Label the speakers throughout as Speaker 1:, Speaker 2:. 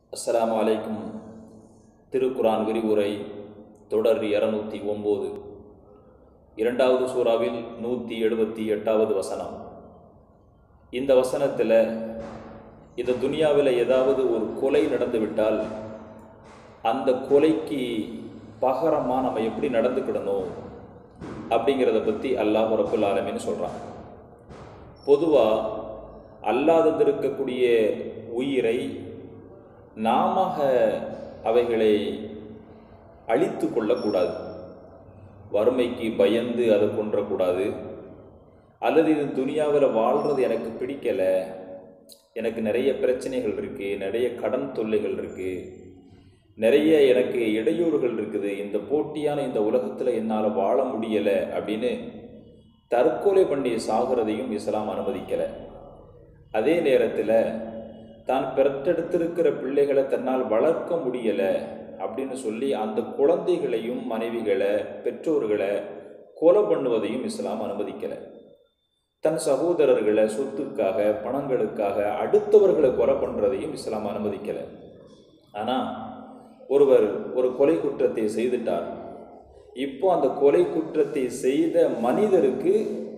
Speaker 1: அஸ்ஸலாமு அலைக்கும் திருக்குரான் விரிவுரை தொடர் இரநூத்தி ஒம்பது இரண்டாவது சூறாவில் நூற்றி எழுபத்தி எட்டாவது வசனம் இந்த வசனத்தில் இந்த துனியாவில் ஏதாவது ஒரு கொலை நடந்துவிட்டால் அந்த கொலைக்கு பகரமாக நம்ம எப்படி நடந்துக்கிடணும் அப்படிங்கிறத பற்றி அல்லாஹ் ரப்புல் ஆலமின்னு சொல்கிறான் பொதுவாக அல்லாதது இருக்கக்கூடிய உயிரை நாம அவைகளை அழித்து கொள்ளக்கூடாது வறுமைக்கு பயந்து அதை கொன்றக்கூடாது அல்லது இது துனியாவில் வாழ்கிறது எனக்கு பிடிக்கலை எனக்கு நிறைய பிரச்சனைகள் இருக்குது நிறைய கடன் தொல்லைகள் இருக்குது நிறைய எனக்கு இடையூறுகள் இருக்குது இந்த போட்டியான இந்த உலகத்தில் என்னால் வாழ முடியலை அப்படின்னு தற்கொலை பண்ணி சாகிறதையும் இஸ்லாம் அனுமதிக்கலை அதே நேரத்தில் தான் பெற்றெடுத்திருக்கிற பிள்ளைகளை தன்னால் வளர்க்க முடியலை அப்படின்னு சொல்லி அந்த குழந்தைகளையும் மனைவிகளை பெற்றோர்களை கொலை பண்ணுவதையும் இஸ்லாம் அனுமதிக்கலை தன் சகோதரர்களை சொத்துக்காக பணங்களுக்காக அடுத்தவர்களை கொலை பண்ணுறதையும் இஸ்லாம் அனுமதிக்கலை ஆனால் ஒருவர் ஒரு கொலை குற்றத்தை செய்துட்டார் இப்போ அந்த கொலை குற்றத்தை செய்த மனிதருக்கு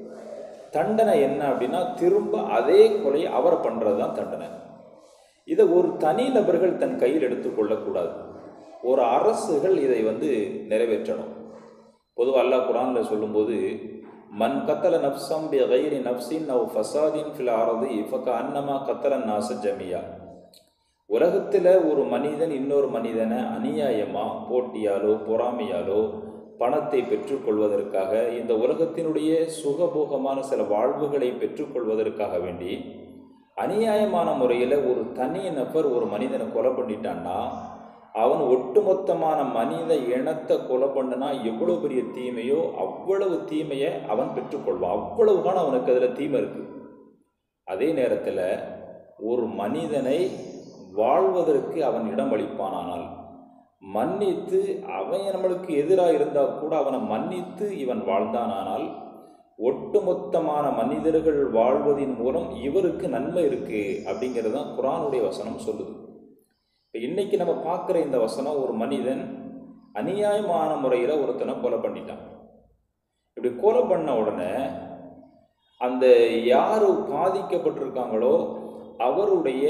Speaker 1: தண்டனை என்ன அப்படின்னா திரும்ப அதே கொலை அவரை பண்ணுறது தான் தண்டனை இதை ஒரு தனி நபர்கள் தன் கையில் எடுத்துக்கொள்ளக்கூடாது ஒரு அரசுகள் இதை வந்து நிறைவேற்றணும் பொதுவாக அல்லாஹ் குரானில் சொல்லும்போது மன் கத்தல நப்சம் பி கைரி நப்சின் நவ் ஃபசாதின் ஃபில் ஆரது இஃபக்க அன்னமா கத்தல நாச ஜமியா உலகத்தில் ஒரு மனிதன் இன்னொரு மனிதனை அநியாயமாக போட்டியாலோ பொறாமையாலோ பணத்தை பெற்றுக்கொள்வதற்காக இந்த உலகத்தினுடைய சுகபோகமான சில வாழ்வுகளை பெற்றுக்கொள்வதற்காக வேண்டி அநியாயமான முறையில் ஒரு தனி நபர் ஒரு மனிதனை கொலை பண்ணிட்டான்னா அவன் ஒட்டுமொத்தமான மனித இனத்தை கொலை பண்ணுனா எவ்வளோ பெரிய தீமையோ அவ்வளவு தீமையை அவன் பெற்றுக்கொள்வான் அவ்வளவுகான அவனுக்கு அதில் தீமை இருக்கு அதே நேரத்தில் ஒரு மனிதனை வாழ்வதற்கு அவன் இடம் அளிப்பானானால் மன்னித்து அவன் நம்மளுக்கு எதிராக இருந்தால் கூட அவனை மன்னித்து இவன் வாழ்ந்தானானால் ஒட்டுமொத்தமான மனிதர்கள் வாழ்வதின் மூலம் இவருக்கு நன்மை இருக்கு அப்படிங்கிறது தான் குரானுடைய வசனம் சொல்லுது இப்போ இன்னைக்கு நம்ம பார்க்குற இந்த வசனம் ஒரு மனிதன் அநியாயமான முறையில் ஒருத்தனை கொலை பண்ணிட்டான் இப்படி கொலை பண்ண உடனே அந்த யார் பாதிக்கப்பட்டிருக்காங்களோ அவருடைய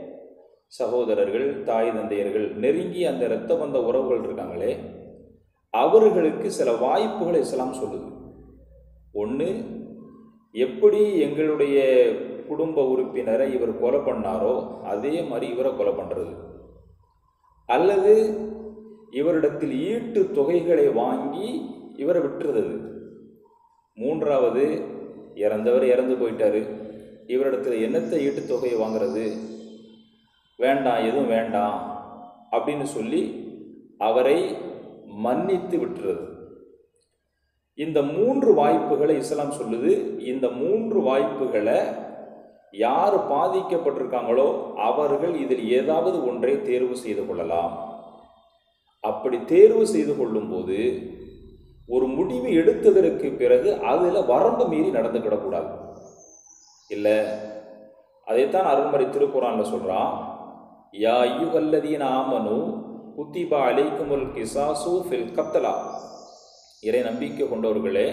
Speaker 1: சகோதரர்கள் தாய் தந்தையர்கள் நெருங்கி அந்த இரத்த பந்த உறவுகள் இருக்காங்களே அவர்களுக்கு சில வாய்ப்புகளை இஸ்லாம் சொல்லுது ஒன்று எப்படி எங்களுடைய குடும்ப உறுப்பினரை இவர் கொலை பண்ணாரோ அதே மாதிரி இவரை கொலை பண்ணுறது அல்லது இவரிடத்தில் ஈட்டு தொகைகளை வாங்கி இவரை விட்டுறது மூன்றாவது இறந்தவர் இறந்து போயிட்டாரு இவரிடத்தில் என்னத்தை ஈட்டு தொகையை வாங்குறது வேண்டாம் எதுவும் வேண்டாம் அப்படின்னு சொல்லி அவரை மன்னித்து விட்டுறது இந்த மூன்று வாய்ப்புகளை இஸ்லாம் சொல்லுது இந்த மூன்று வாய்ப்புகளை யார் பாதிக்கப்பட்டிருக்காங்களோ அவர்கள் இதில் ஏதாவது ஒன்றை தேர்வு செய்து கொள்ளலாம் அப்படி தேர்வு செய்து கொள்ளும்போது ஒரு முடிவு எடுத்ததற்கு பிறகு அதில் வரம்பு மீறி நடந்துக்கிடக்கூடாது இல்லை அதைத்தான் அருள்மறை திருக்குறான்ல சொல்கிறான் யா ஐயுகல்லதீன் ஆமனு குத்திபா அலைக்குமுல் கிசாசு ஃபில் கத்தலா இறை நம்பிக்கை கொண்டவர்களே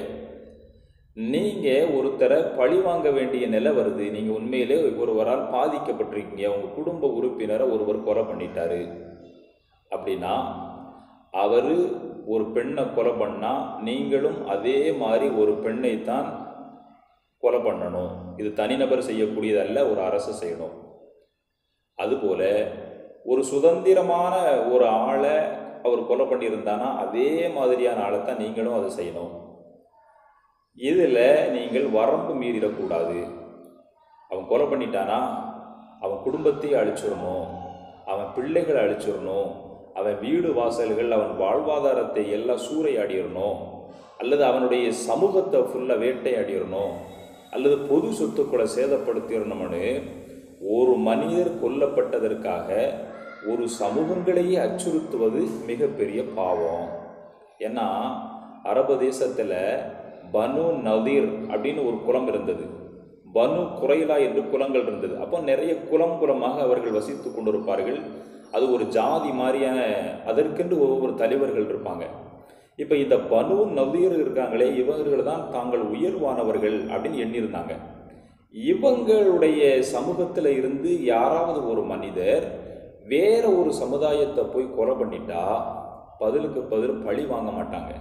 Speaker 1: நீங்கள் ஒருத்தரை பழி வாங்க வேண்டிய நிலை வருது நீங்கள் உண்மையிலே ஒருவரால் பாதிக்கப்பட்டிருக்கீங்க உங்கள் குடும்ப உறுப்பினரை ஒருவர் கொலை பண்ணிட்டாரு அப்படின்னா அவர் ஒரு பெண்ணை கொலை பண்ணால் நீங்களும் அதே மாதிரி ஒரு பெண்ணை தான் கொலை பண்ணணும் இது தனிநபர் செய்யக்கூடியதல்ல ஒரு அரசு செய்யணும் அதுபோல் ஒரு சுதந்திரமான ஒரு ஆளை அவர் கொலை பண்ணியிருந்தானா அதே மாதிரியான ஆளை தான் நீங்களும் அதை செய்யணும் இதில் நீங்கள் வரம்பு மீறிடக்கூடாது அவன் கொலை பண்ணிட்டானா அவன் குடும்பத்தையே அழிச்சிடணும் அவன் பிள்ளைகளை அழிச்சிடணும் அவன் வீடு வாசல்கள் அவன் வாழ்வாதாரத்தை எல்லாம் சூறையாடிடணும் அல்லது அவனுடைய சமூகத்தை ஃபுல்லாக வேட்டையாடிடணும் அல்லது பொது சொத்துக்களை சேதப்படுத்திடணும்னு ஒரு மனிதர் கொல்லப்பட்டதற்காக ஒரு சமூகங்களையே அச்சுறுத்துவது மிகப்பெரிய பாவம் ஏன்னா அரபு தேசத்தில் பனு நதீர் அப்படின்னு ஒரு குளம் இருந்தது பனு குறைலா என்று குலங்கள் இருந்தது அப்போ நிறைய குலம் குலமாக அவர்கள் வசித்து கொண்டிருப்பார்கள் அது ஒரு ஜாதி மாதிரியான அதற்கென்று ஒவ்வொரு தலைவர்கள் இருப்பாங்க இப்போ இந்த பனு நவீர் இருக்காங்களே இவர்கள் தான் தாங்கள் உயர்வானவர்கள் அப்படின்னு எண்ணியிருந்தாங்க இவங்களுடைய சமூகத்தில் இருந்து யாராவது ஒரு மனிதர் வேற ஒரு சமுதாயத்தை போய் கொலை பண்ணிட்டா பதிலுக்கு பதில் பழி வாங்க மாட்டாங்க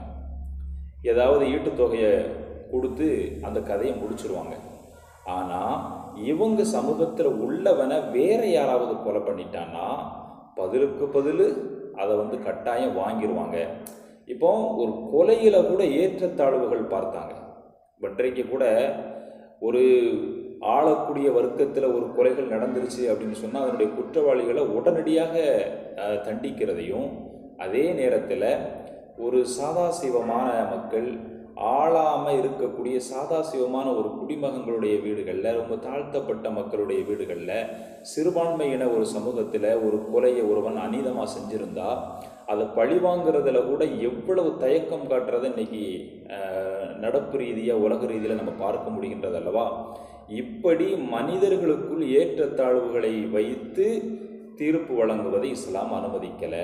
Speaker 1: ஏதாவது ஈட்டுத்தொகையை கொடுத்து அந்த கதையை முடிச்சிருவாங்க ஆனால் இவங்க சமூகத்தில் உள்ளவனை வேற யாராவது கொலை பண்ணிட்டான்னா பதிலுக்கு பதில் அதை வந்து கட்டாயம் வாங்கிடுவாங்க இப்போ ஒரு கொலையில் கூட ஏற்றத்தாழ்வுகள் பார்த்தாங்க இன்றைக்கு கூட ஒரு ஆளக்கூடிய வர்க்கத்தில் ஒரு கொலைகள் நடந்துருச்சு அப்படின்னு சொன்னால் அதனுடைய குற்றவாளிகளை உடனடியாக அஹ், தண்டிக்கிறதையும் அதே நேரத்தில் ஒரு சாதாசிவமான மக்கள் ஆளாமல் இருக்கக்கூடிய சாதாசிவமான ஒரு குடிமகங்களுடைய வீடுகளில் ரொம்ப தாழ்த்தப்பட்ட மக்களுடைய வீடுகளில் சிறுபான்மையின ஒரு சமூகத்தில் ஒரு கொலையை ஒருவன் அநீதமாக செஞ்சிருந்தா அதை பழிவாங்கிறதுல கூட எவ்வளவு தயக்கம் காட்டுறதை இன்னைக்கு அஹ், நடப்பு ரீதியாக உலக ரீதியில் நம்ம பார்க்க முடிகின்றது அல்லவா இப்படி மனிதர்களுக்குள் ஏற்றத்தாழ்வுகளை வைத்து தீர்ப்பு வழங்குவதை இஸ்லாம் அனுமதிக்கலை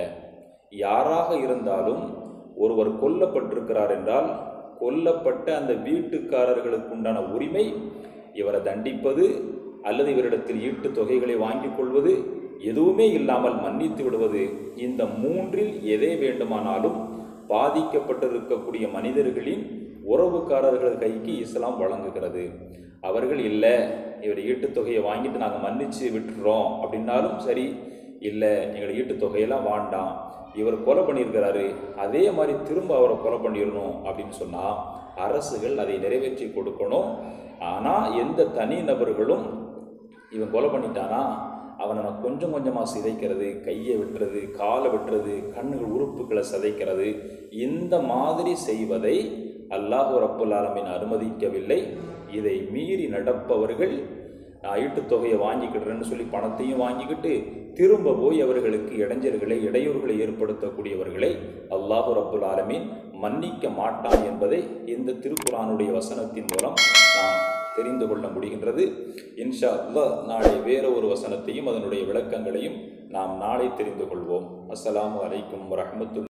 Speaker 1: யாராக இருந்தாலும் ஒருவர் கொல்லப்பட்டிருக்கிறார் என்றால் கொல்லப்பட்ட அந்த வீட்டுக்காரர்களுக்கு உண்டான உரிமை இவரை தண்டிப்பது அல்லது இவரிடத்தில் ஈட்டு தொகைகளை வாங்கிக் கொள்வது எதுவுமே இல்லாமல் மன்னித்து விடுவது இந்த மூன்றில் எதை வேண்டுமானாலும் பாதிக்கப்பட்டிருக்கக்கூடிய மனிதர்களின் உறவுக்காரர்கள் கைக்கு இஸ்லாம் வழங்குகிறது அவர்கள் இல்லை இவர் ஈட்டுத்தொகையை வாங்கிட்டு நாங்கள் மன்னிச்சு விட்டுறோம் அப்படின்னாலும் சரி இல்லை எங்களை ஈட்டுத்தொகையெல்லாம் வேண்டாம் இவர் கொலை பண்ணியிருக்கிறாரு அதே மாதிரி திரும்ப அவரை கொலை பண்ணிடணும் அப்படின்னு சொன்னால் அரசுகள் அதை நிறைவேற்றி கொடுக்கணும் ஆனால் எந்த தனி நபர்களும் இவன் கொலை பண்ணிட்டானா அவனை நான் கொஞ்சம் கொஞ்சமாக சிதைக்கிறது கையை வெட்டுறது காலை வெட்டுறது கண்ணுகள் உறுப்புகளை சிதைக்கிறது இந்த மாதிரி செய்வதை அல்லாஹ் ரப்புல் ஆலமீன் அனுமதிக்கவில்லை இதை மீறி நடப்பவர்கள் நான் ஈட்டுத்தொகையை வாங்கிக்கிடுறேன்னு சொல்லி பணத்தையும் வாங்கிக்கிட்டு திரும்ப போய் அவர்களுக்கு இடைஞ்சல்களை இடையூறுகளை ஏற்படுத்தக்கூடியவர்களை அல்லாஹு ரப்புல் ஆலமீன் மன்னிக்க மாட்டான் என்பதை இந்த திருக்குரானுடைய வசனத்தின் மூலம் நாம் தெரிந்து கொள்ள முடிகின்றது இன்ஷா அல்லாஹ் நாளை வேற ஒரு வசனத்தையும் அதனுடைய விளக்கங்களையும் நாம் நாளை தெரிந்து கொள்வோம் அஸ்ஸலாமு அலைக்கும் வரஹ்மத்துல்லாஹி